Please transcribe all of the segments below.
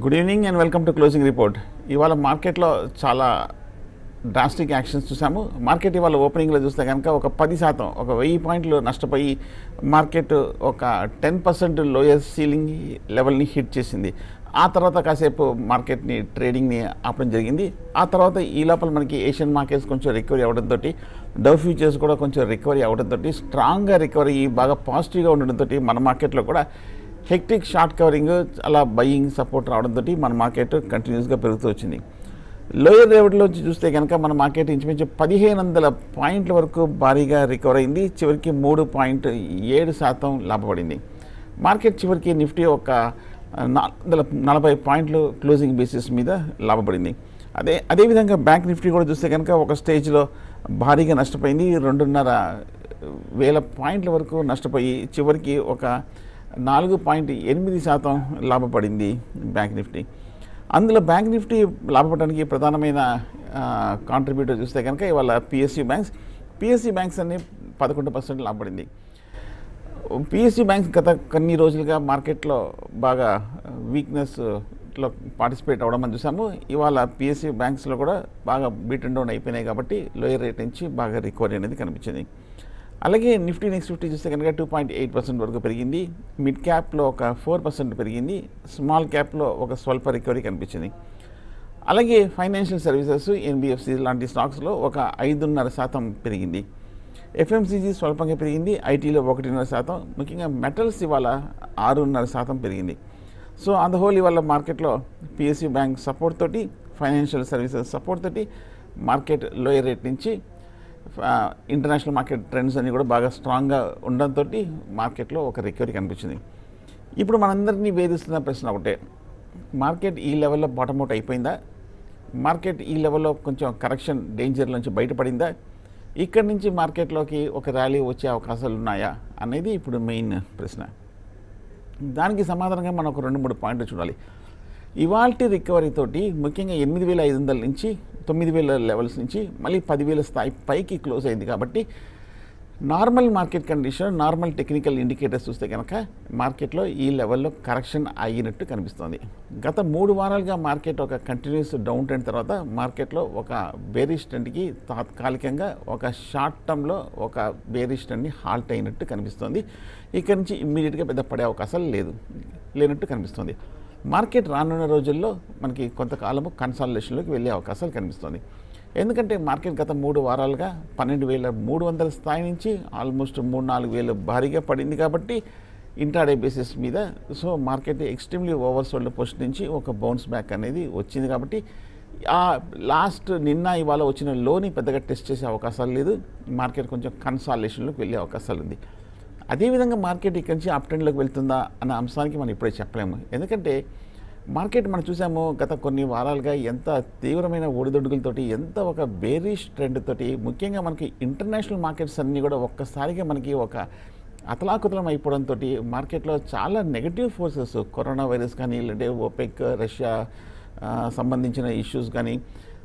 good evening and welcome to closing report ఇవాళ మార్కెట్లో చాలా డ్రాస్టిక్ యాక్షన్స్ చూసాము మార్కెట్ ఇవాళ ఓపెనింగ్లో చూస్తే కనుక ఒక పది శాతం ఒక వెయ్యి పాయింట్లు నష్టపోయి మార్కెట్ ఒక టెన్ పర్సెంట్ లోయర్ సీలింగ్ లెవెల్ని హిట్ చేసింది ఆ తర్వాత కాసేపు మార్కెట్ని ట్రేడింగ్ని ఆపడం జరిగింది ఆ తర్వాత ఈ లోపల మనకి ఏషియన్ మార్కెట్స్ కొంచెం రికవరీ అవడంతో డవ్ ఫ్యూచర్స్ కూడా కొంచెం రికవరీ అవడంతో స్ట్రాంగ్గా రికవరీ బాగా పాజిటివ్గా ఉండడంతో మన మార్కెట్లో కూడా హెక్టిక్ షార్ట్ కవరింగ్ అలా బయింగ్ సపోర్ట్ రావడంతో మన మార్కెట్ కంటిన్యూస్గా పెరుగుతూ వచ్చింది లోయర్ లెవెల్లోంచి చూస్తే కనుక మన మార్కెట్ ఇంచుమించు పదిహేను వందల పాయింట్ల వరకు భారీగా రికవర్ అయింది చివరికి మూడు పాయింట్ ఏడు శాతం లాభపడింది మార్కెట్ చివరికి నిఫ్టీ ఒక నాలుగు వందల నలభై పాయింట్లు క్లోజింగ్ బేసిస్ మీద లాభపడింది అదే అదేవిధంగా బ్యాంక్ నిఫ్టీ కూడా చూస్తే కనుక ఒక స్టేజ్లో భారీగా నష్టపోయింది రెండున్నర వేల పాయింట్ల వరకు నష్టపోయి చివరికి ఒక నాలుగు పాయింట్ ఎనిమిది శాతం లాభపడింది బ్యాంక్ నిఫ్టీ అందులో బ్యాంక్ నిఫ్టీ లాభపడడానికి ప్రధానమైన కాంట్రిబ్యూటర్ చూస్తే కనుక ఇవాళ పిఎస్సి బ్యాంక్స్ పిఎస్సి బ్యాంక్స్ అన్ని పదకొండు పర్సెంట్ లాభపడింది పిఎస్సి బ్యాంక్స్ గత కొన్ని రోజులుగా మార్కెట్లో బాగా వీక్నెస్లో పార్టిసిపేట్ అవ్వడం అని చూసాము ఇవాళ పిఎస్సి బ్యాంక్స్లో కూడా బాగా బీట్ అండ్ డౌన్ అయిపోయినాయి కాబట్టి లోయర్ రేట్ నుంచి బాగా రికవరీ అనేది కనిపించింది అలాగే నిఫ్టీ నెక్స్ట్ ఫిఫ్టీ చూస్తే కనుక టూ పాయింట్ ఎయిట్ పర్సెంట్ వరకు పెరిగింది మిడ్ క్యాప్లో ఒక ఫోర్ పర్సెంట్ పెరిగింది స్మాల్ క్యాప్లో ఒక స్వల్ప రికవరీ కనిపించింది అలాగే ఫైనాన్షియల్ సర్వీసెస్ ఎన్బిఎఫ్సి లాంటి స్టాక్స్లో ఒక ఐదున్నర శాతం పెరిగింది ఎఫ్ఎంసీజీ స్వల్పంగా పెరిగింది ఐటీలో ఒకటిన్నర శాతం ముఖ్యంగా మెటల్స్ ఇవాళ ఆరున్నర శాతం పెరిగింది సో ఆన్ ద హోల్ ఇవాళ మార్కెట్లో పిఎస్సి బ్యాంక్ సపోర్ట్ తోటి ఫైనాన్షియల్ సర్వీసెస్ సపోర్ట్ తోటి మార్కెట్ లోయర్ రేట్ నుంచి ఇంటర్నేషనల్ మార్కెట్ ట్రెండ్స్ అన్ని కూడా బాగా స్ట్రాంగ్గా ఉండడంతో మార్కెట్లో ఒక రికవరీ కనిపించింది ఇప్పుడు మనందరినీ వేధిస్తున్న ప్రశ్న ఒకటే మార్కెట్ ఈ లెవెల్లో బాటమౌట్ అయిపోయిందా మార్కెట్ ఈ లెవెల్లో కొంచెం కరెక్షన్ డేంజర్ నుంచి బయటపడిందా ఇక్కడి నుంచి మార్కెట్లోకి ఒక ర్యాలీ వచ్చే అవకాశాలు ఉన్నాయా అనేది ఇప్పుడు మెయిన్ ప్రశ్న దానికి సమాధానంగా మనం ఒక రెండు మూడు పాయింట్లు చూడాలి ఇవాల్టి రికవరీ తోటి ముఖ్యంగా ఎనిమిది వేల ఐదు వందల నుంచి తొమ్మిది వేల లెవెల్స్ నుంచి మళ్ళీ పదివేల స్థాయి పైకి క్లోజ్ అయింది కాబట్టి normal market condition normal technical indicators చూస్తే కనుక మార్కెట్లో ఈ లెవెల్లో కరెక్షన్ అయినట్టు కనిపిస్తుంది గత మూడు వారాలుగా మార్కెట్ ఒక కంటిన్యూస్ డౌన్ ట్రెండ్ తర్వాత మార్కెట్లో ఒక బేరిష్ ట్రెండ్కి తాత్కాలికంగా ఒక షార్ట్ టర్మ్లో ఒక బేరిష్ ట్రెండ్ని హాల్ట్ అయినట్టు కనిపిస్తుంది ఇక్కడి నుంచి ఇమ్మీడియట్గా పెద్ద పడే అవకాశాలు లేదు లేనట్టు కనిపిస్తుంది మార్కెట్ రానున్న రోజుల్లో మనకి కొంతకాలము కన్సాలిడేషన్లోకి వెళ్ళే అవకాశాలు కనిపిస్తుంది ఎందుకంటే మార్కెట్ గత మూడు వారాలుగా పన్నెండు వేల మూడు వందల స్థాయి నుంచి ఆల్మోస్ట్ మూడు నాలుగు వేలు భారీగా పడింది కాబట్టి ఇంట్రాడే బేసిస్ మీద so market extremely over sold position నుంచి ఒక బౌన్స్ బ్యాక్ అనేది వచ్చింది కాబట్టి ఆ లాస్ట్ నిన్న ఇవాళ వచ్చిన లోని పెద్దగా టెస్ట్ చేసే అవకాశాలు లేదు మార్కెట్ కొంచెం కన్సాలేషన్లోకి వెళ్ళే అవకాశాలు ఉంది అదేవిధంగా మార్కెట్ ఇక్కడి నుంచి అప్ ట్రెండ్లోకి వెళ్తుందా అన్న అంశానికి మనం ఇప్పుడే చెప్పలేము ఎందుకంటే మార్కెట్ మనం చూసాము గత కొన్ని వారాలుగా ఎంత తీవ్రమైన ఒడిదొడుగులతోటి ఎంత ఒక బేరిష్ ట్రెండ్ తోటి ముఖ్యంగా మనకి ఇంటర్నేషనల్ మార్కెట్స్ అన్నీ కూడా ఒక్కసారిగా మనకి ఒక అతలాకుతలం అయిపోవడంతో మార్కెట్లో చాలా నెగటివ్ ఫోర్సెస్ కరోనా వైరస్ కానీ లేదంటే ఓపెక్ రష్యా సంబంధించిన ఇష్యూస్ కానీ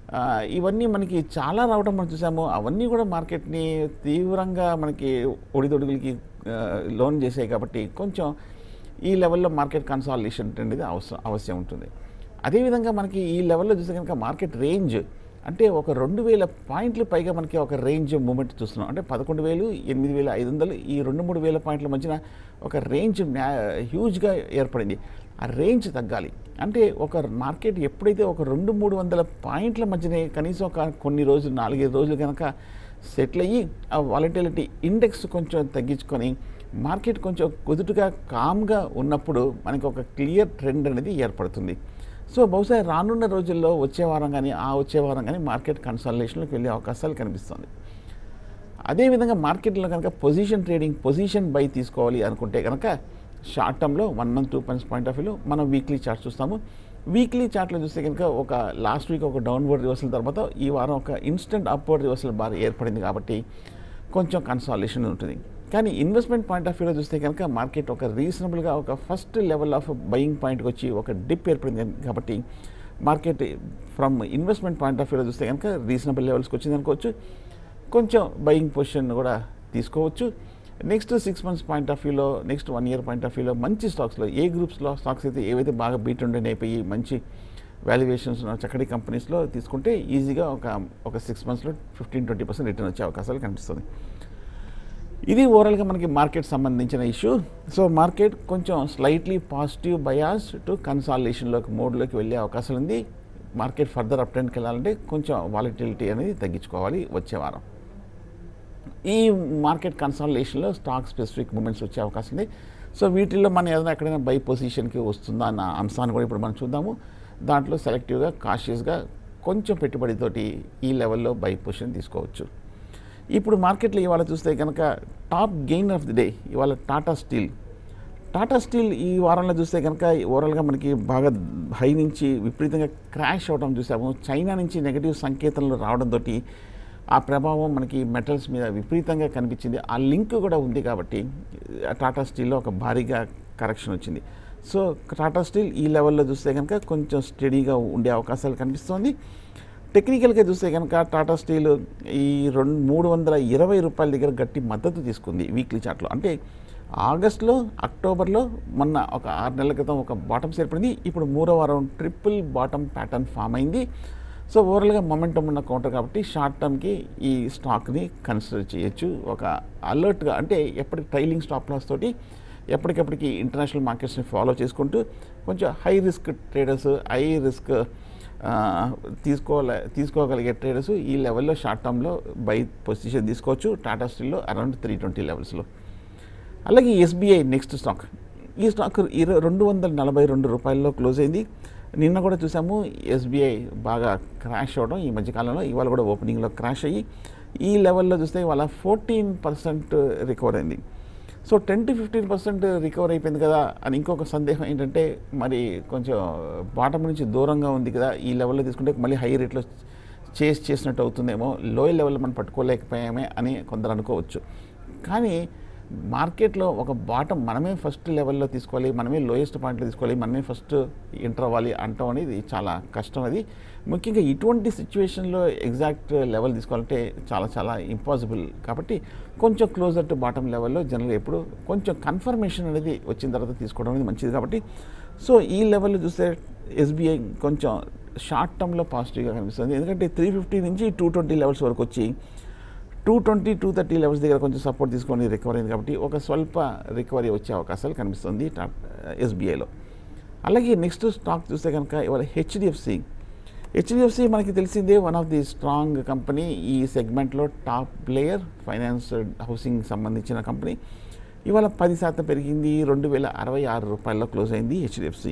ఇవన్నీ మనకి చాలా రావడం మనం చూసాము అవన్నీ కూడా మార్కెట్ని తీవ్రంగా మనకి ఒడిదొడుగులకి లోన్ చేసాయి కాబట్టి కొంచెం ఈ లెవెల్లో మార్కెట్ కన్సాలిడేషన్ అనేది అవసరం అవశ్యం ఉంటుంది అదేవిధంగా మనకి ఈ లెవెల్లో చూస్తే కనుక మార్కెట్ రేంజ్ అంటే ఒక రెండు వేల పాయింట్లు పైగా మనకి ఒక రేంజ్ మూమెంట్ చూస్తున్నాం అంటే పదకొండు వేలు ఎనిమిది వేల ఐదు వందలు ఈ రెండు మూడు వేల పాయింట్ల మధ్యన ఒక రేంజ్ హ్యూజ్గా ఏర్పడింది ఆ రేంజ్ తగ్గాలి అంటే ఒక మార్కెట్ ఎప్పుడైతే ఒక రెండు మూడు వందల పాయింట్ల మధ్యనే కనీసం ఒక కొన్ని రోజులు నాలుగైదు రోజులు కనుక సెటిల్ అయ్యి ఆ వాలిటిలిటీ ఇండెక్స్ కొంచెం తగ్గించుకొని మార్కెట్ కొంచెం కుదుటుగా కామ్గా ఉన్నప్పుడు మనకి ఒక క్లియర్ ట్రెండ్ అనేది ఏర్పడుతుంది సో బహుశా రానున్న రోజుల్లో వచ్చే వారం కానీ ఆ వచ్చే వారం కానీ మార్కెట్ కన్సల్టేషన్లోకి వెళ్ళే అవకాశాలు కనిపిస్తుంది అదేవిధంగా మార్కెట్లో కనుక పొజిషన్ ట్రేడింగ్ పొజిషన్ బై తీసుకోవాలి అనుకుంటే కనుక షార్ట్ టర్మ్లో one month two months point of వ్యూలో మనం వీక్లీ చార్ట్ చూస్తాము వీక్లీ చార్ట్లో చూస్తే కనుక ఒక లాస్ట్ వీక్ ఒక డౌన్వర్డ్ రివర్సల్ తర్వాత ఈ వారం ఒక ఇన్స్టెంట్ అప్వర్డ్ రివర్సల్ బార్ ఏర్పడింది కాబట్టి కొంచెం కన్సాలేషన్ ఉంటుంది కానీ ఇన్వెస్ట్మెంట్ పాయింట్ ఆఫ్ వ్యూలో చూస్తే కనుక మార్కెట్ ఒక రీజనబుల్గా ఒక ఫస్ట్ లెవెల్ ఆఫ్ బయింగ్ పాయింట్కి వచ్చి ఒక డిప్ ఏర్పడింది కాబట్టి market from investment point of వ్యూలో చూస్తే కనుక రీజనబుల్ లెవెల్స్కి వచ్చింది అనుకోవచ్చు కొంచెం బయింగ్ పొజిషన్ కూడా తీసుకోవచ్చు next six months point of వ్యూలో next one year point of వ్యూలో మంచి స్టాక్స్లో ఏ గ్రూప్స్లో స్టాక్స్ అయితే ఏవైతే బాగా బీట్ ఉండే అయిపోయి మంచి వాల్యుయేషన్స్ ఉన్న చక్కటి కంపెనీస్లో తీసుకుంటే ఈజీగా ఒక ఒక సిక్స్ మంత్స్లో ఫిఫ్టీన్ ట్వంటీ పర్సెంట్ రిటర్న్ వచ్చే అవకాశాలు కనిపిస్తుంది ఇది ఓవరాల్గా మనకి మార్కెట్ సంబంధించిన ఇష్యూ సో మార్కెట్ కొంచెం స్లైట్లీ పాజిటివ్ బయాస్ టు కన్సాలేషన్లోకి మోడ్లోకి వెళ్ళే అవకాశం ఉంది మార్కెట్ ఫర్దర్ అప్ ట్రెండ్కి వెళ్ళాలంటే కొంచెం వాలిటిలిటీ అనేది తగ్గించుకోవాలి వచ్చే వారం ఈ మార్కెట్ కన్సాలిడేషన్లో స్టాక్ స్పెసిఫిక్ మూమెంట్స్ వచ్చే అవకాశం ఉంది సో వీటిల్లో మనం ఏదైనా ఎక్కడైనా బై పొజిషన్కి వస్తుందా అన్న అంశాన్ని కూడా ఇప్పుడు మనం చూద్దాము దాంట్లో సెలెక్టివ్గా కాషియస్గా కొంచెం పెట్టుబడితోటి ఈ లెవెల్లో బై పొజిషన్ తీసుకోవచ్చు ఇప్పుడు మార్కెట్లో ఇవాళ చూస్తే కనుక top gain of the day ఇవాళ టాటా స్టీల్ టాటా స్టీల్ ఈ వారంలో చూస్తే కనుక ఓవరాల్గా మనకి బాగా హై నుంచి విపరీతంగా క్రాష్ అవడం చూసాము చైనా నుంచి నెగటివ్ సంకేతాలు రావడంతో ఆ ప్రభావం మనకి మెటల్స్ మీద విపరీతంగా కనిపించింది ఆ లింక్ కూడా ఉంది కాబట్టి ఆ టాటా స్టీల్లో ఒక భారీగా కరెక్షన్ వచ్చింది సో టాటా స్టీల్ ఈ లెవెల్లో చూస్తే కనుక కొంచెం స్టడీగా ఉండే అవకాశాలు కనిపిస్తోంది టెక్నికల్గా చూస్తే కనుక టాటా స్టీల్ ఈ రెండు మూడు వందల ఇరవై రూపాయల దగ్గర గట్టి మద్దతు తీసుకుంది వీక్లీ చార్ట్లో అంటే ఆగస్టులో అక్టోబర్లో మొన్న ఒక ఆరు నెలల క్రితం ఒక బాటమ్స్ ఏర్పడింది ఇప్పుడు మూడో వారం ట్రిపుల్ బాటమ్ ప్యాటర్న్ ఫామ్ అయింది సో ఓవరాల్గా మొమెంటం ఉన్న కౌంటర్ కాబట్టి షార్ట్ టర్మ్కి ఈ స్టాక్ని కన్సిడర్ చేయొచ్చు ఒక అలర్ట్గా అంటే ఎప్పటికి ట్రైలింగ్ స్టాప్ లాస్ తోటి ఎప్పటికెప్పటికి ఇంటర్నేషనల్ మార్కెట్స్ని ఫాలో చేసుకుంటూ కొంచెం high risk traders high risk తీసుకోలే తీసుకోగలిగే ట్రేడర్స్ ఈ లెవెల్లో షార్ట్ టర్మ్లో బై పొజిషన్ తీసుకోవచ్చు టాటా స్టీల్లో అరౌండ్ త్రీ ట్వంటీ లెవెల్స్లో అలాగే ఎస్బీఐ నెక్స్ట్ స్టాక్ ఈ స్టాక్ ఇరవై రెండు వందల నలభై రెండు రూపాయల్లో క్లోజ్ అయింది నిన్న కూడా చూసాము ఎస్బీఐ బాగా క్రాష్ అవ్వడం ఈ మధ్యకాలంలో ఇవాళ కూడా ఓపెనింగ్లో క్రాష్ అయ్యి ఈ లెవెల్లో చూస్తే ఇవాళ ఫోర్టీన్ పర్సెంట్ రికవర్ అయింది so ten to fifteen percent recover అయిపోయింది కదా అని ఇంకొక సందేహం ఏంటంటే మరి కొంచెం బాటం నుంచి దూరంగా ఉంది కదా ఈ లెవెల్లో తీసుకుంటే మళ్ళీ హై రేట్లో చేసి చేసినట్టు అవుతుందేమో లోయర్ లెవెల్ మనం పట్టుకోలేకపోయామే అని కొందరు అనుకోవచ్చు కానీ మార్కెట్లో ఒక బాటం మనమే ఫస్ట్ లెవెల్లో తీసుకోవాలి మనమే లోయెస్ట్ పాయింట్లో తీసుకోవాలి మనమే ఫస్ట్ ఎంటర్ అవ్వాలి అంటాం అనేది చాలా కష్టం అది ముఖ్యంగా ఇటువంటి సిచ్యువేషన్లో ఎగ్జాక్ట్ లెవెల్ తీసుకోవాలంటే చాలా చాలా ఇంపాసిబుల్ కాబట్టి కొంచెం క్లోజర్ టు బాటమ్ లెవెల్లో జనరల్గా ఎప్పుడు కొంచెం కన్ఫర్మేషన్ అనేది వచ్చిన తర్వాత తీసుకోవడం అనేది మంచిది కాబట్టి సో ఈ లెవెల్లో చూస్తే ఎస్బీఐ కొంచెం షార్ట్ టర్మ్లో పాజిటివ్గా కనిపిస్తుంది ఎందుకంటే త్రీ ఫిఫ్టీ నుంచి టూ ట్వంటీ లెవెల్స్ వరకు వచ్చి two twenty two thirty levels దగ్గర కొంచెం సపోర్ట్ తీసుకొని రికవరీ అయింది కాబట్టి ఒక స్వల్ప రికవరీ వచ్చే అవకాశాలు కనిపిస్తుంది ఎస్బీఐలో అలాగే నెక్స్ట్ స్టాక్ చూస్తే కనుక ఇవాళ హెచ్డిఎఫ్సి హెచ్డిఎఫ్సి మనకి తెలిసిందే one of the strong company ఈ సెగ్మెంట్లో టాప్ ప్లేయర్ ఫైనాన్స్ హౌసింగ్ సంబంధించిన కంపెనీ ఇవాళ పది శాతం పెరిగింది రెండు వేల అరవై ఆరు రూపాయల్లో క్లోజ్ అయింది హెచ్డిఎఫ్సి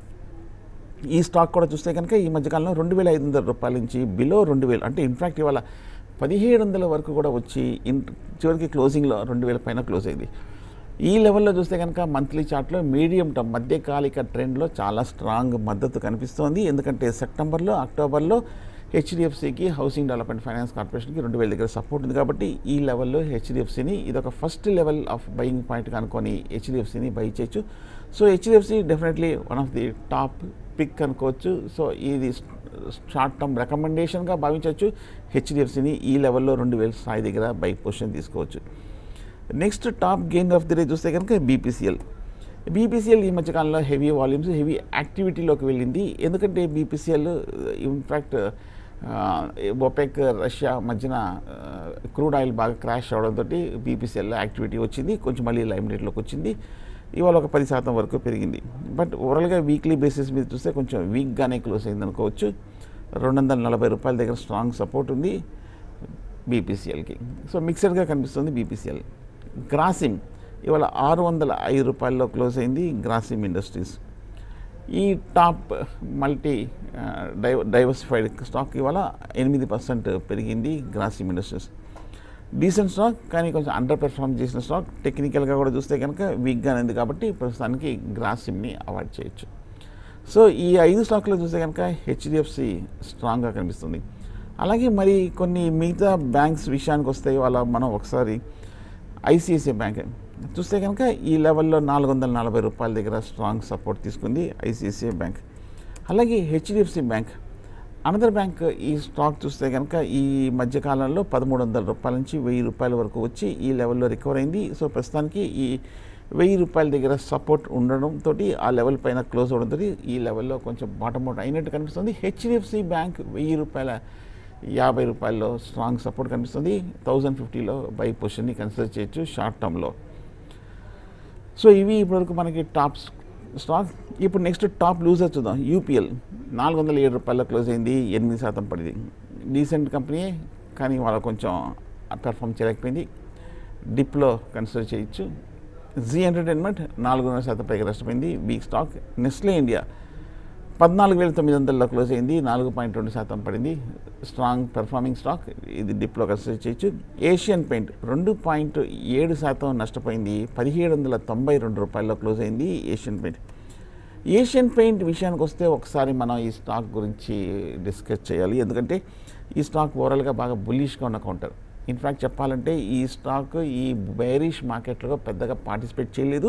ఈ స్టాక్ కూడా చూస్తే కనుక ఈ మధ్యకాలంలో రెండు వేల ఐదు వందల రూపాయల నుంచి బిలో రెండు వేలు అంటే ఇన్ఫ్యాక్ట్ ఇవాళ పదిహేడు వందల వరకు కూడా వచ్చి ఇన్ చివరికి క్లోజింగ్లో రెండు వేల పైన క్లోజ్ అయింది ఈ లెవెల్లో చూస్తే కనుక మంత్లీ చార్ట్లో మీడియం టర్మ్ మధ్యకాలిక ట్రెండ్లో చాలా స్ట్రాంగ్ మద్దతు కనిపిస్తోంది ఎందుకంటే సెప్టెంబర్లో అక్టోబర్లో హెచ్డిఎఫ్సికి హౌసింగ్ డెవలప్మెంట్ ఫైనాన్స్ కార్పొరేషన్కి రెండు వేల దగ్గర సపోర్ట్ ఉంది కాబట్టి ఈ లెవెల్లో హెచ్డిఎఫ్సిని ఇది ఒక first level of buying point కనుక్కొని హెచ్డిఎఫ్సిని బై చేయొచ్చు so HDFC definitely one of the top pick అనుకోవచ్చు సో ఇది షార్ట్ టర్మ్ రికమెండేషన్గా భావించవచ్చు హెచ్డిఎఫ్సిని ఈ లెవెల్లో రెండు వేల స్థాయి దగ్గర బై పొజిషన్ తీసుకోవచ్చు next top gain of the day చూస్తే కనుక బీపీసీఎల్ బీపీసీఎల్ ఈ మధ్యకాలంలో హెవీ వాల్యూమ్స్ హెవీ యాక్టివిటీలోకి వెళ్ళింది ఎందుకంటే బీపీసీఎల్ ఇన్ఫ్యాక్ట్ ఒపెక్ రష్యా మధ్యన క్రూడ్ ఆయిల్ బాగా క్రాష్ అవడంతో బీపీసీఎల్ యాక్టివిటీ వచ్చింది కొంచెం మళ్ళీ లైమ్ రేట్లోకి వచ్చింది ఇవాళ ఒక పది శాతం వరకు పెరిగింది బట్ ఓవరాల్గా వీక్లీ బేసిస్ మీద చూస్తే కొంచెం వీక్గానే క్లోజ్ అయింది అనుకోవచ్చు రెండు వందల నలభై రూపాయల దగ్గర స్ట్రాంగ్ సపోర్ట్ ఉంది బీపీసీఎల్కి సో మిక్సర్గా కనిపిస్తుంది బీపీసీఎల్ గ్రాసిమ్ ఇవాళ ఆరు వందల ఐదు రూపాయల్లో క్లోజ్ అయింది గ్రాసిమ్ ఇండస్ట్రీస్ ఈ టాప్ మల్టీ డైవ డైవర్సిఫైడ్ స్టాక్ ఇవాళ ఎనిమిది పర్సెంట్ పెరిగింది గ్రాసిమ్ ఇండస్ట్రీస్ డీసెంట్ స్టాక్ కానీ కొంచెం అండర్ పెర్ఫార్మ్ చేసిన స్టాక్ టెక్నికల్గా కూడా చూస్తే కనుక వీక్గానే ఉంది కాబట్టి ప్రస్తుతానికి గ్రాసిమ్ని అవాయిడ్ చేయొచ్చు సో ఈ ఐదు స్టాక్లో చూస్తే కనుక హెచ్డిఎఫ్సి స్ట్రాంగ్గా కనిపిస్తుంది అలాగే మరి కొన్ని మిగతా బ్యాంక్స్ విషయానికి వస్తే వాళ్ళ మనం ఒకసారి ఐసిఐసిఐ బ్యాంక్ చూస్తే కనుక ఈ లెవెల్లో నాలుగు వందల నలభై రూపాయల దగ్గర స్ట్రాంగ్ సపోర్ట్ తీసుకుంది ఐసిఐసిఐ బ్యాంక్ అలాగే హెచ్డిఎఫ్సి బ్యాంక్ అనదర్ బ్యాంక్ ఈ స్టాక్ చూస్తే కనుక ఈ మధ్యకాలంలో పదమూడు వందల రూపాయల నుంచి వెయ్యి రూపాయల వరకు వచ్చి ఈ లెవెల్లో రికవర్ అయింది సో ప్రస్తుతానికి ఈ వెయ్యి రూపాయల దగ్గర సపోర్ట్ ఉండడంతో ఆ లెవెల్ పైన క్లోజ్ అవడంతో ఈ లెవెల్లో కొంచెం బాటమ్ అవుట్ అయినట్టు కనిపిస్తుంది హెచ్డిఎఫ్సి బ్యాంక్ వెయ్యి రూపాయల యాభై రూపాయల్లో స్ట్రాంగ్ సపోర్ట్ కనిపిస్తుంది థౌజండ్ ఫిఫ్టీలో బై పొజిషన్ని కన్సిడర్ చేయొచ్చు షార్ట్ టర్మ్లో సో ఇవి ఇప్పటివరకు మనకి టాప్ స్టాక్ ఇప్పుడు నెక్స్ట్ టాప్ లూజర్ చూద్దాం యూపీఎల్ నాలుగు వందల ఏడు రూపాయల్లో క్లోజ్ అయింది ఎనిమిది శాతం పడింది డీసెంట్ కంపెనీయే కానీ వాళ్ళ కొంచెం పెర్ఫామ్ చేయలేకపోయింది డిప్లో కన్సిడర్ చేయొచ్చు జీ ఎంటర్టైన్మెంట్ నాలుగున్నర శాతం పైగా నష్టపోయింది వీక్ స్టాక్ నెస్లే ఇండియా పద్నాలుగు వేల తొమ్మిది వందలలో క్లోజ్ అయింది నాలుగు పాయింట్ రెండు శాతం పడింది స్ట్రాంగ్ పెర్ఫార్మింగ్ స్టాక్ ఇది డిప్లో కన్సిడర్ చేయొచ్చు ఏషియన్ పెయింట్ రెండు పాయింట్ ఏడు శాతం నష్టపోయింది పదిహేడు వందల తొంభై రెండు రూపాయల్లో క్లోజ్ అయింది ఏషియన్ పెయింట్ ఏషియన్ పెయింట్ విషయానికి వస్తే ఒకసారి మనం ఈ స్టాక్ గురించి డిస్కస్ చేయాలి ఎందుకంటే ఈ స్టాక్ ఓవరాల్గా బాగా బుల్లిష్గా ఉన్న కౌంటర్ ఇన్ఫ్యాక్ట్ చెప్పాలంటే ఈ స్టాక్ ఈ బేరిష్ మార్కెట్లో పెద్దగా పార్టిసిపేట్ చేయలేదు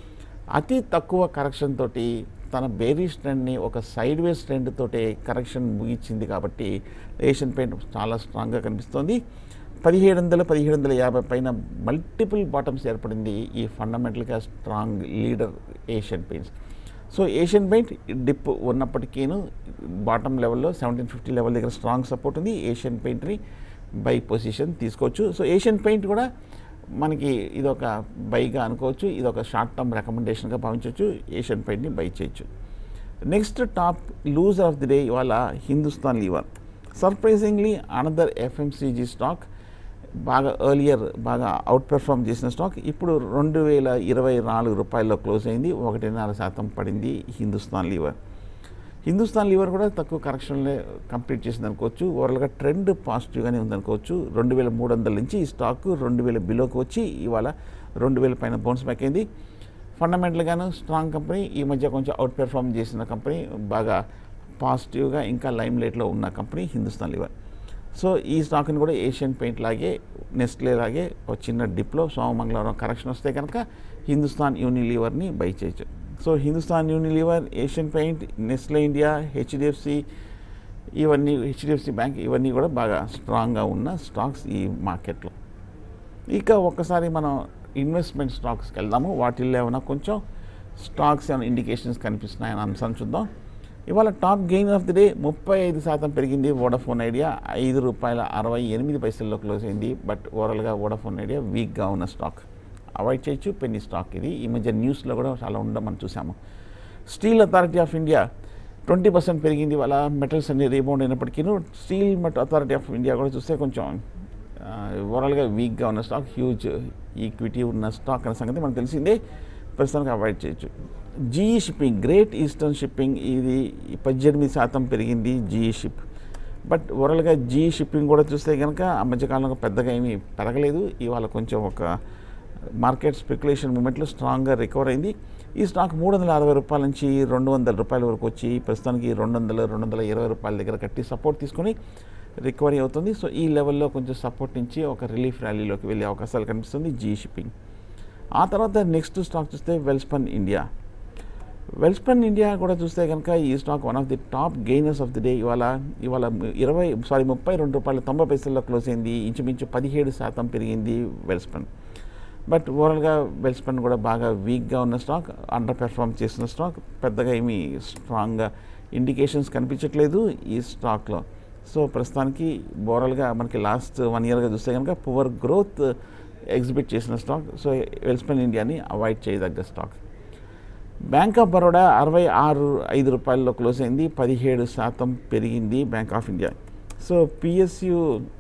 అతి తక్కువ కరెక్షన్ తోటి తన బేరిష్ ట్రెండ్ని ఒక సైడ్ వేస్ ట్రెండ్ తోటి కరెక్షన్ ముగించింది కాబట్టి ఏషియన్ పెయింట్ చాలా స్ట్రాంగ్గా కనిపిస్తోంది పదిహేడు వందల పదిహేడు వందల యాభై పైన మల్టిపుల్ బాటమ్స్ ఏర్పడింది ఈ ఫండమెంటల్గా strong leader Asian paints so Asian paint dip ఉన్నప్పటికీను బాటమ్ లెవెల్లో సెవెంటీన్ ఫిఫ్టీ లెవెల్ దగ్గర స్ట్రాంగ్ సపోర్ట్ ఉంది ఏషియన్ పెయింట్ని బై పొజిషన్ తీసుకోవచ్చు సో ఏషియన్ పెయింట్ కూడా మనకి ఇదొక బైగా అనుకోవచ్చు ఇది ఒక షార్ట్ టర్మ్ రికమెండేషన్గా భావించవచ్చు ఏషియన్ పెయింట్ని బై చేయొచ్చు next top loser of the day ఇవాళ Hindustan lever surprisingly another FMCG stock బాగా ఎర్లియర్ బాగా అవుట్ పెర్ఫామ్ చేసిన స్టాక్ ఇప్పుడు రెండు వేల ఇరవై నాలుగు రూపాయల్లో క్లోజ్ అయింది ఒకటిన్నర శాతం పడింది హిందుస్థాన్ లీవర్ హిందుస్థాన్ లీవర్ కూడా తక్కువ కరెక్షన్లే కంప్లీట్ చేసింది అనుకోవచ్చు ఓవరాల్గా ట్రెండ్ పాజిటివ్గానే ఉందనుకోవచ్చు రెండు వేల మూడు వందల నుంచి ఈ స్టాక్ రెండు వేల బిలోకి వచ్చి ఇవాళ రెండు వేల పైన బౌన్స్ బ్యాక్ అయింది ఫండమెంటల్గాను స్ట్రాంగ్ కంపెనీ ఈ మధ్య కొంచెం అవుట్ పెర్ఫామ్ చేసిన కంపెనీ బాగా పాజిటివ్గా ఇంకా లైమ్ లైట్లో ఉన్న కంపెనీ హిందుస్థాన్ లీవర్ సో ఈ స్టాక్ని కూడా ఏషియన్ పెయింట్ లాగే నెస్ట్లే లాగే ఒక చిన్న డిప్లో సోమమంగళవారం కరెక్షన్ వస్తే కనుక హిందుస్థాన్ యూనిలీవర్ని బై చేయొచ్చు so Hindustan Unilever Asian paint Nestle India HDFC ఇవన్నీ హెచ్డిఎఫ్సి బ్యాంక్ ఇవన్నీ కూడా బాగా స్ట్రాంగ్గా ఉన్న స్టాక్స్ ఈ మార్కెట్లో ఇక ఒక్కసారి మనం ఇన్వెస్ట్మెంట్ స్టాక్స్కి వెళ్దాము వాటిల్లో ఏమైనా కొంచెం స్టాక్స్ ఏమైనా ఇండికేషన్స్ కనిపిస్తున్నాయని అంశాన్ని చూద్దాం ఇవాళ top gain of the day ముప్పై ఐదు శాతం పెరిగింది వోడాఫోన్ ఐడియా ఐదు రూపాయల అరవై ఎనిమిది పైసల్లో క్లోజ్ అయింది బట్ ఓవరాల్గా వోడాఫోన్ ఐడియా వీక్గా ఉన్న స్టాక్ అవాయిడ్ చేయొచ్చు పెన్నీ స్టాక్ ఇది ఈ మధ్య న్యూస్లో కూడా చాలా ఉండడం మనం చూసాము steel authority of India twenty percent పెరిగింది వాళ్ళ మెటల్స్ అన్ని రీబౌండ్ అయినప్పటికీ steel met authority of India కూడా చూస్తే కొంచెం ఓవరాల్గా వీక్గా ఉన్న స్టాక్ హ్యూజ్ ఈక్విటీ ఉన్న స్టాక్ అనే సంగతి మనకు తెలిసిందే ప్రస్తుతానికి అవాయిడ్ చేయొచ్చు GE shipping great eastern shipping ఇది పద్దెనిమిది శాతం పెరిగింది జీఈ షిప్ బట్ ఓవరాల్గా జీఈ షిప్పింగ్ కూడా చూస్తే కనుక ఆ మధ్యకాలంలో పెద్దగా ఏమీ పెరగలేదు ఇవాళ కొంచెం ఒక మార్కెట్ స్పెక్యులేషన్ మూమెంట్లో స్ట్రాంగ్గా రికవర్ అయింది ఈ స్టాక్ మూడు వందల అరవై రూపాయల నుంచి రెండు వందల రూపాయల వరకు వచ్చి ప్రస్తుతానికి రెండు వందల రెండు వందల ఇరవై రూపాయల దగ్గర కట్టి సపోర్ట్ తీసుకొని రికవరీ అవుతుంది సో ఈ లెవెల్లో కొంచెం సపోర్ట్ నుంచి ఒక రిలీఫ్ ర్యాలీలోకి వెళ్ళే అవకాశాలు కనిపిస్తుంది జీ షిప్పింగ్ ఆ తర్వాత నెక్స్ట్ స్టాక్ చూస్తే వెల్స్పన్ ఇండియా వెల్స్పన్ ఇండియా కూడా చూస్తే కనుక ఈ stock one of the top gainers of the day ఇవాళ ఇవాళ ఇరవై సారీ ముప్పై రెండు రూపాయల తొంభై పైసల్లో క్లోజ్ అయింది ఇంచుమించు పదిహేడు శాతం పెరిగింది వెల్స్పన్ బట్ ఓవరాల్గా వెల్స్పన్ కూడా బాగా వీక్గా ఉన్న స్టాక్ అండర్ పెర్ఫామ్ చేసిన స్టాక్ పెద్దగా ఏమీ స్ట్రాంగ్గా ఇండికేషన్స్ కనిపించట్లేదు ఈ స్టాక్లో సో ప్రస్తుతానికి ఓవరాల్గా మనకి లాస్ట్ వన్ ఇయర్గా చూస్తే కనుక పువర్ గ్రోత్ ఎగ్జిబిట్ చేసిన స్టాక్ సో వెల్స్పన్ ఇండియాని అవాయిడ్ చేయదగ్గ స్టాక్ బ్యాంక్ ఆఫ్ బరోడా అరవై ఆరు ఐదు రూపాయల్లో క్లోజ్ అయింది పదిహేడు శాతం పెరిగింది bank of India so PSU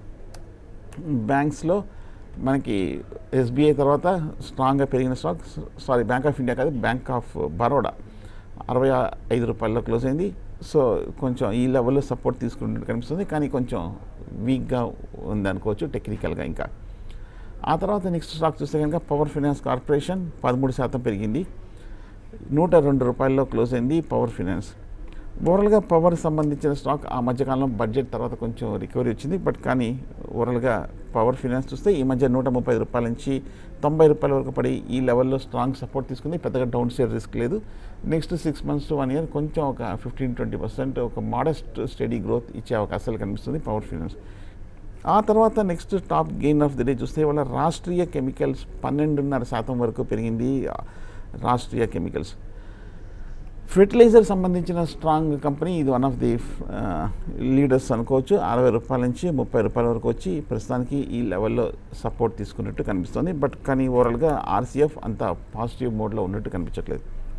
బ్యాంక్స్లో మనకి ఎస్బీఐ తర్వాత స్ట్రాంగ్గా పెరిగిన stock sorry bank of India కాదు బ్యాంక్ ఆఫ్ బరోడా అరవై ఐదు రూపాయల్లో క్లోజ్ అయింది సో కొంచెం ఈ లెవెల్లో సపోర్ట్ తీసుకున్నట్టు కనిపిస్తుంది కానీ కొంచెం వీక్గా ఉంది అనుకోవచ్చు టెక్నికల్గా ఇంకా ఆ తర్వాత నెక్స్ట్ స్టాక్ చూస్తే కనుక పవర్ ఫైనాన్స్ కార్పొరేషన్ పదమూడు శాతం పెరిగింది నూట రెండు రూపాయల్లో క్లోజ్ అయింది పవర్ ఫైనాన్స్ ఓవరాల్గా పవర్ సంబంధించిన స్టాక్ ఆ మధ్యకాలంలో బడ్జెట్ తర్వాత కొంచెం రికవరీ వచ్చింది బట్ కానీ ఓవరాల్గా పవర్ ఫినాన్స్ చూస్తే ఈ మధ్య నూట ముప్పై రూపాయల నుంచి తొంభై రూపాయల వరకు పడి ఈ లెవెల్లో స్ట్రాంగ్ సపోర్ట్ తీసుకుంది పెద్దగా డౌన్ సైడ్ రిస్క్ లేదు next six months to one year కొంచెం ఒక ఫిఫ్టీన్ ట్వంటీ పర్సెంట్ ఒక మోడెస్ట్ స్టడీ గ్రోత్ ఇచ్చే అవకాశాలు కనిపిస్తుంది పవర్ ఫినాన్స్ ఆ తర్వాత next top gain of the day చూస్తే వాళ్ళ రాష్ట్రీయ కెమికల్స్ పన్నెండున్నర శాతం వరకు పెరిగింది రాష్ట్రీయ కెమికల్స్ ఫెర్టిలైజర్ సంబంధించిన స్ట్రాంగ్ కంపెనీ ఇది వన్ ఆఫ్ ది లీడర్స్ అనుకోవచ్చు అరవై రూపాయల నుంచి ముప్పై రూపాయల వరకు వచ్చి ప్రస్తుతానికి ఈ లెవెల్లో సపోర్ట్ తీసుకున్నట్టు కనిపిస్తుంది బట్ కానీ ఓవరాల్గా ఆర్సీఎఫ్ అంత పాజిటివ్ మోడ్లో ఉన్నట్టు కనిపించట్లేదు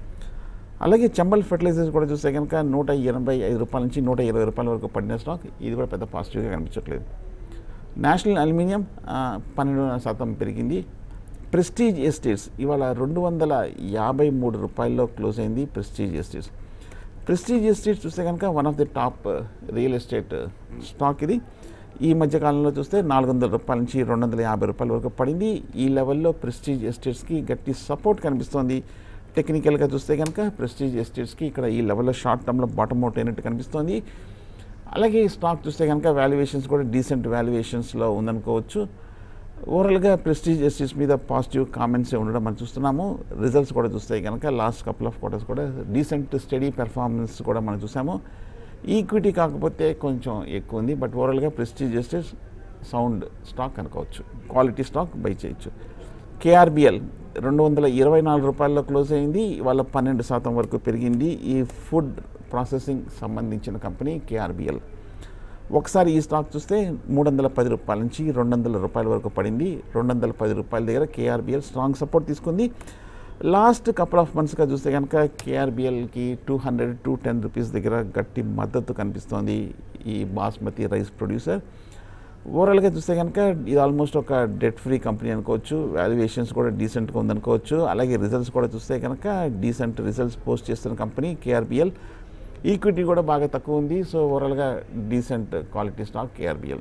అలాగే చంబల్ ఫెర్టిలైజర్స్ కూడా చూస్తే కనుక నూట ఎనభై ఐదు రూపాయల నుంచి నూట ఇరవై రూపాయల వరకు పడిన స్టాక్ ఇది కూడా పెద్ద పాజిటివ్గా కనిపించట్లేదు నేషనల్ అల్యూమినియం పన్నెండు శాతం పెరిగింది ప్రెస్టీజ్ ఎస్టేట్స్ ఇవాళ రెండు వందల యాభై మూడు రూపాయల్లో క్లోజ్ అయింది ప్రెస్టీజ్ ఎస్టేట్స్ ప్రెస్టీజ్ ఎస్టేట్స్ చూస్తే కనుక one of the top real estate stock ఇది ఈ మధ్య కాలంలో చూస్తే నాలుగు వందల రూపాయల నుంచి రెండు వందల యాభై రూపాయల వరకు పడింది ఈ లెవెల్లో ప్రెస్టీజ్ ఎస్టేట్స్కి గట్టి సపోర్ట్ కనిపిస్తోంది టెక్నికల్గా చూస్తే కనుక ప్రెస్టీజ్ ఎస్టేట్స్కి ఇక్కడ ఈ లెవెల్లో షార్ట్ టర్మ్లో బాటమ్ అవుట్ అయినట్టు కనిపిస్తోంది అలాగే ఈ స్టాక్ చూస్తే కనుక వాల్యుయేషన్స్ కూడా డీసెంట్ వాల్యుయేషన్స్లో ఉందనుకోవచ్చు ఓవరాల్గా ప్రెస్టీజ్ ఎస్టీస్ మీద పాజిటివ్ కామెంట్స్ ఉండడం మనం చూస్తున్నాము రిజల్ట్స్ కూడా చూస్తే కనుక లాస్ట్ కపుల్ ఆఫ్ క్వార్టర్స్ కూడా డీసెంట్ స్టడీ పెర్ఫార్మెన్స్ కూడా మనం చూసాము ఈక్విటీ కాకపోతే కొంచెం ఎక్కువ ఉంది బట్ ఓవరాల్గా ప్రెస్టీజ్ ఎస్టీస్ సౌండ్ స్టాక్ అనుకోవచ్చు క్వాలిటీ స్టాక్ బై చేయొచ్చు కేఆర్బిఎల్ రెండు వందల ఇరవై నాలుగు రూపాయల్లో క్లోజ్ అయింది వాళ్ళ పన్నెండు శాతం వరకు పెరిగింది ఈ ఫుడ్ ప్రాసెసింగ్ సంబంధించిన కంపెనీ కేఆర్బిఎల్ ఒకసారి ఈ స్టాక్ చూస్తే మూడు వందల పది రూపాయల నుంచి రెండు వందల రూపాయల వరకు పడింది రెండు వందల పది రూపాయల దగ్గర కేఆర్బిఎల్ స్ట్రాంగ్ సపోర్ట్ తీసుకుంది లాస్ట్ కపుల్ ఆఫ్ మంత్స్గా చూస్తే కనుక కేఆర్బిఎల్కి two hundred two ten rupees దగ్గర గట్టి మద్దతు కనిపిస్తోంది ఈ బాస్మతి రైస్ ప్రొడ్యూసర్ ఓవరాల్గా చూస్తే కనుక ఇది ఆల్మోస్ట్ ఒక డెట్ ఫ్రీ కంపెనీ అనుకోవచ్చు వాల్యుయేషన్స్ కూడా డీసెంట్గా ఉందనుకోవచ్చు అలాగే రిజల్ట్స్ కూడా చూస్తే కనుక డీసెంట్ రిజల్ట్స్ పోస్ట్ చేస్తున్న కంపెనీ కేఆర్బిఎల్ ఈక్విటీ కూడా బాగా తక్కువ ఉంది సో ఓవరాల్గా డీసెంట్ క్వాలిటీ స్టాక్ కేఆర్బిఎల్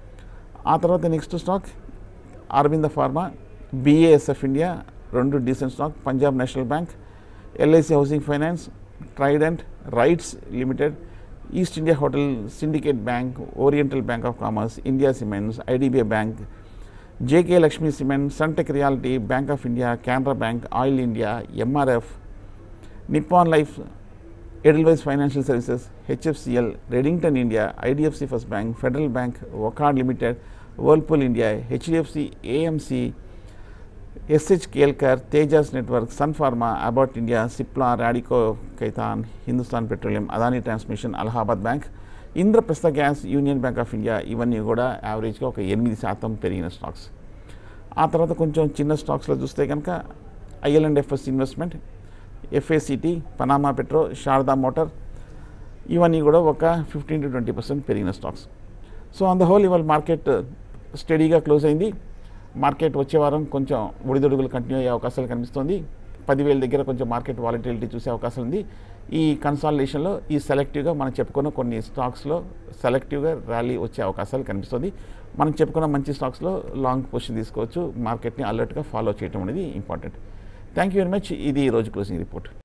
ఆ తర్వాత next stock Aurobindo pharma BASF India రెండు decent stock Punjab national bank LIC housing finance Trident RITES limited east India hotel syndicate bank oriental bank of commerce India cements IDBI bank JK Lakshmi cement Sunteck reality bank of India Canara bank oil India MRF Nippon life Edelweiss financial services HFCL Redington India IDFC first bank federal bank Wockhardt limited Whirlpool India HDFC AMC SH Kelkar Tejas network Sun pharma Abbott India Cipla Radico Khaitan Hindustan petroleum Adani transmission Allahabad bank Indraprastha gas union bank of India ఇవన్నీ కూడా యావరేజ్గా ఒక ఎనిమిది శాతం పెరిగిన stocks ఆ తర్వాత కొంచెం చిన్న స్టాక్స్లో చూస్తే కనుక IL and FS investment FACT Panama petro Sharda motor ఇవన్నీ కూడా ఒక ఫిఫ్టీన్ టు ట్వంటీ పర్సెంట్ పెరిగిన stocks so on the whole ఇవాళ మార్కెట్ స్టడీగా క్లోజ్ అయింది మార్కెట్ వచ్చే వారం కొంచెం ఒడిదొడుగులు కంటిన్యూ అయ్యే అవకాశాలు కనిపిస్తుంది పదివేల దగ్గర కొంచెం మార్కెట్ వాలిటిలిటీ చూసే అవకాశం ఉంది ఈ కన్సాలిడేషన్లో ఈ సెలెక్టివ్గా మనం చెప్పుకున్న కొన్ని స్టాక్స్లో సెలెక్టివ్గా ర్యాలీ వచ్చే అవకాశాలు కనిపిస్తుంది మనం చెప్పుకున్న మంచి స్టాక్స్లో లాంగ్ పొజిషన్ తీసుకోవచ్చు మార్కెట్ని అలర్ట్గా ఫాలో చేయడం అనేది important thank you very much ఇది ఈ రోజు క్లోజింగ్ రిపోర్ట్